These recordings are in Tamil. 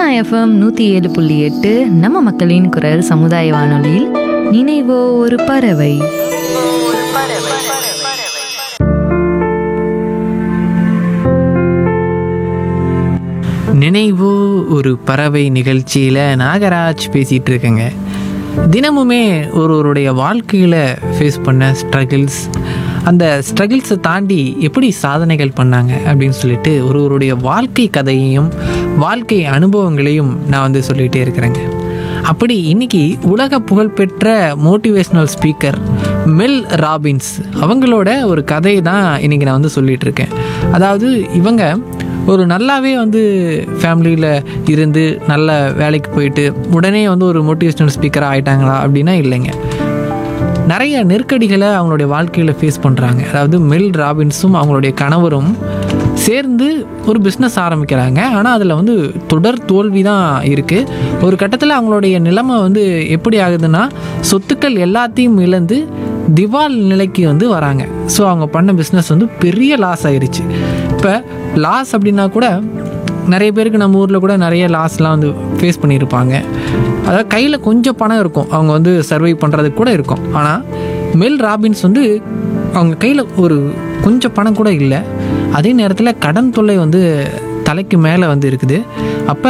சோனா எஃப்எம் நூற்றி ஏழு புள்ளி எட்டு நம்ம மக்களின் குரல் சமுதாய வானொலியில் நினைவோ ஒரு பறவை நினைவோ ஒரு பறவை நிகழ்ச்சியில் நாகராஜ் பேசிகிட்டு இருக்கேங்க தினமுமே ஒருவருடைய வாழ்க்கையில் ஃபேஸ் பண்ண ஸ்ட்ரகிள்ஸ் அந்த ஸ்ட்ரகிள்ஸை தாண்டி எப்படி சாதனைகள் பண்ணாங்க அப்படின்னு சொல்லிட்டு ஒருவருடைய வாழ்க்கை கதையையும் வாழ்க்கை அனுபவங்களையும் நான் வந்து சொல்லிகிட்டே இருக்கிறேங்க அப்படி இன்னைக்கு உலக புகழ்பெற்ற மோட்டிவேஷ்னல் ஸ்பீக்கர் மெல் ராபின்ஸ் அவங்களோட ஒரு கதையை தான் இன்னைக்கு நான் வந்து சொல்லிட்டு இருக்கேன் அதாவது இவங்க ஒரு நல்லாவே வந்து ஃபேமிலியில் இருந்து நல்ல வேலைக்கு போயிட்டு உடனே வந்து ஒரு மோட்டிவேஷ்னல் ஸ்பீக்கராக ஆயிட்டாங்களா அப்படின்னா இல்லைங்க நிறைய நெருக்கடிகளை அவங்களுடைய வாழ்க்கையில் ஃபேஸ் பண்ணுறாங்க அதாவது மெல் ராபின்ஸும் அவங்களுடைய கணவரும் சேர்ந்து ஒரு பிஸ்னஸ் ஆரம்பிக்கிறாங்க ஆனால் அதில் வந்து தொடர் தோல்வி தான் இருக்குது ஒரு கட்டத்தில் அவங்களுடைய நிலைமை வந்து எப்படி ஆகுதுன்னா சொத்துக்கள் எல்லாத்தையும் இழந்து திவால் நிலைக்கு வந்து வராங்க ஸோ அவங்க பண்ண பிஸ்னஸ் வந்து பெரிய லாஸ் ஆயிருச்சு இப்போ லாஸ் அப்படின்னா கூட நிறைய பேருக்கு நம்ம ஊரில் கூட நிறைய லாஸ்லாம் வந்து ஃபேஸ் பண்ணியிருப்பாங்க அதாவது கையில் கொஞ்சம் பணம் இருக்கும் அவங்க வந்து சர்வை பண்ணுறதுக்கு கூட இருக்கும் ஆனால் மெல் ராபின்ஸ் வந்து அவங்க கையில் ஒரு கொஞ்சம் பணம் கூட இல்லை அதே நேரத்தில் கடன் தொல்லை வந்து தலைக்கு மேலே வந்து இருக்குது அப்போ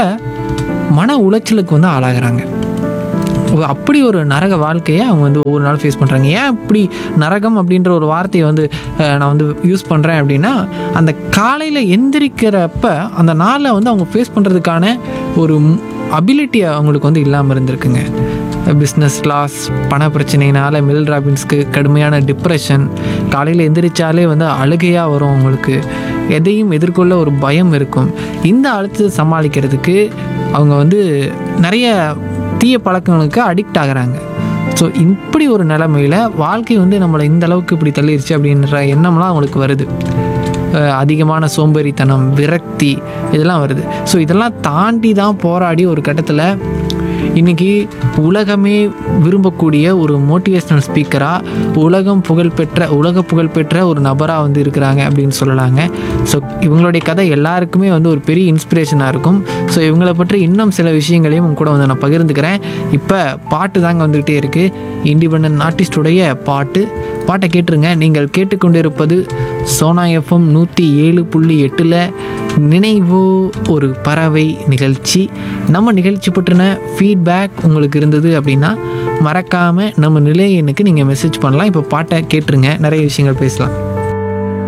மன உளைச்சலுக்கு வந்து ஆளாகிறாங்க ஒரு- அப்படி ஒரு நரக வாழ்க்கையை அவங்க வந்து ஒவ்வொரு நாள் ஃபேஸ் பண்ணுறாங்க ஏன் இப்படி நரகம் அப்படின்ற ஒரு வார்த்தையை வந்து அஹ், நான் வந்து யூஸ் பண்ணுறேன் அப்படின்னா அந்த காலையில் எந்திரிக்கிறப்ப அந்த நாளை வந்து அவங்க ஃபேஸ் பண்ணுறதுக்கான ஒரு அபிலிட்டி அவங்களுக்கு வந்து இல்லாமல் இருந்திருக்குங்க பிஸ்னஸ் லாஸ் பண பிரச்சனையினால மில் ராபின்ஸ்க்கு கடுமையான டிப்ரெஷன் காலையில் எந்திரிச்சாலே வந்து அழுகையாக வரும் அவங்களுக்கு எதையும் எதிர்கொள்ள ஒரு பயம் இருக்கும் இந்த அழுத்தத்தை சமாளிக்கிறதுக்கு அவங்க வந்து நிறைய தீய பழக்கங்களுக்கு அடிக்ட் ஆகுறாங்க ஸோ இப்படி ஒரு நிலமையில வாழ்க்கை வந்து நம்மளை இந்த அளவுக்கு இப்படி தள்ளிருச்சு அப்படின்ற எண்ணம்லாம் அவங்களுக்கு வருது அஹ் அதிகமான சோம்பேறித்தனம் விரக்தி இதெல்லாம் வருது ஸோ இதெல்லாம் தாண்டி தான் போராடி ஒரு கட்டத்தில் இன்னைக்கு உலகமே விரும்பக்கூடிய ஒரு மோட்டிவேஷ்னல் ஸ்பீக்கராக உலகம் புகழ்பெற்ற உலக புகழ்பெற்ற ஒரு நபராக வந்து இருக்கிறாங்க அப்படின்னு சொல்லலாங்க ஸோ இவங்களுடைய கதை எல்லாருக்குமே வந்து ஒரு பெரிய இன்ஸ்பிரேஷனாக இருக்கும் ஸோ இவங்களை பற்றி இன்னும் சில விஷயங்களையும் உங்க கூட வந்து நான் பகிர்ந்துக்கிறேன் இப்போ பாட்டு தாங்க வந்துக்கிட்டே இருக்குது இண்டிபெண்ட் ஆர்டிஸ்டுடைய பாட்டு பாட்டை கேட்டுருங்க நீங்கள் கேட்டுக்கொண்டிருப்பது சோனா எஃப்எம் நூற்றி ஏழு புள்ளி எட்டில் நினைவோ ஒரு பறவை நிகழ்ச்சி நம்ம நிகழ்ச்சி பற்றின ஃபீட்பேக் உங்களுக்கு இருந்தது அப்படின்னா மறக்காமல் நம்ம நிலைய எண்ணுக்கு நீங்கள் மெசேஜ் பண்ணலாம் இப்போ பாட்டை கேட்டுருங்க நிறைய விஷயங்கள் பேசலாம்